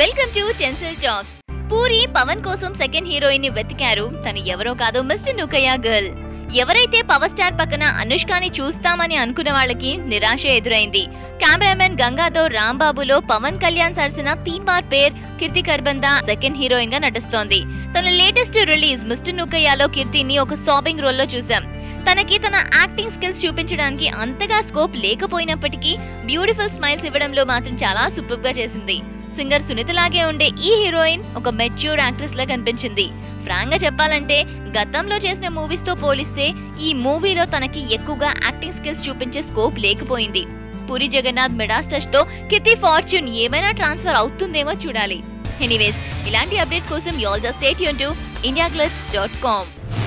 welcome to tinsel talk Puri Pawan కోసం second heroine ని వెతికారు తను ఎవరో కాదు మిస్టర్ నుకయ్య గర్ల్ ఎవరైతే పవర్ స్టార్ పక్కన అనుష్కాని చూస్తామని అనుకున్న వాళ్ళకి నిరాశ ఎదురైంది కెమెరామెన్ గంగాతో రాంబాబులో పవన్ కళ్యాణ్ సరసన తీన్ బార్ పేర్ కీర్తి కర్బందా సెకండ్ హీరోయిన్ గా నటిస్తోంది తన లేటెస్ట్ రిలీజ్ మిస్టర్ నుకయ్యలో కీర్తిని ఒక సాబింగ్ రోల్ లో చూసాం తనకి తన యాక్టింగ్ స్కిల్స్ చూపించడానికి అంతగా స్కోప్ లేకపోయినప్పటికీ బ్యూటిఫుల్ స్మైల్స్ ఇవ్వడంలో మాత్రం చాలా సూపర్ గా చేసింది సింగర్ సునీత లాగే ఉండే ఈ హీరోయిన్ ఒక మెచ్యూర్ యాక్ట్రెస్ లా కనిపించింది ఫ్రాంక్ గా చెప్పాలంటే గతంలో చేసిన మూవీస్ తో పోలిస్తే ఈ మూవీలో తనకి ఎక్కువగా యాక్టింగ్ స్కిల్స్ చూపించే స్కోప్ లేకపోయింది పూరి జగన్నాథ్ మెడాస్ టచ్ తో కితి ఫార్చ్యూన్ ఏమైనా ట్రాన్స్ఫర్ అవుతుందేమో చూడాలి ఎనీవేస్ ఇలాంటి అప్డేట్స్ కోసం యూ ఆల్ జస్ట్ స్టేట్ యూన్ టు ఇండియా డాట్ కామ్